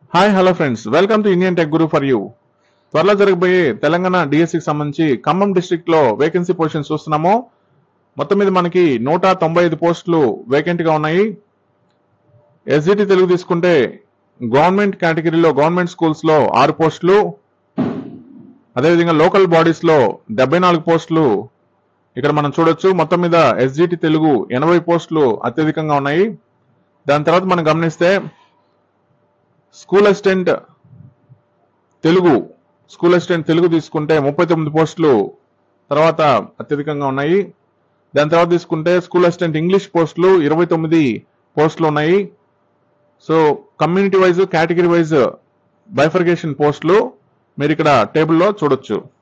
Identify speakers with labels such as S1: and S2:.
S1: hi hello friends welcome to Indian tech guru for you త్వరలో జరగబోయే తెలంగాణ డిఎస్సికి సంబంధించి ఖమ్మం డిస్ట్రిక్ట్ లో వేకెన్సీ పొజిషన్ చూస్తున్నాము మొత్తం మీద మనకి నూట తొంభై ఐదు పోస్టులు వేకెంట్ గా ఉన్నాయి ఎస్జిటి తెలుగు తీసుకుంటే గవర్నమెంట్ కేటగిరీలో గవర్నమెంట్ స్కూల్స్ లో ఆరు పోస్టులు అదేవిధంగా లోకల్ బాడీస్ లో డెబ్బై నాలుగు పోస్టులు ఇక్కడ మనం చూడొచ్చు మొత్తం మీద ఎస్జిటి తెలుగు ఎనభై పోస్టులు అత్యధికంగా ఉన్నాయి దాని తర్వాత మనం గమనిస్తే school assistant Telugu school assistant Telugu తీసుకుంటే ముప్పై తొమ్మిది పోస్టులు తర్వాత అత్యధికంగా ఉన్నాయి దాని తర్వాత తీసుకుంటే స్కూల్ అసిస్టెంట్ ఇంగ్లీష్ పోస్టులు ఇరవై తొమ్మిది పోస్టులు ఉన్నాయి so community wise category wise bifurcation పోస్టులు మీరు ఇక్కడ టేబుల్లో చూడొచ్చు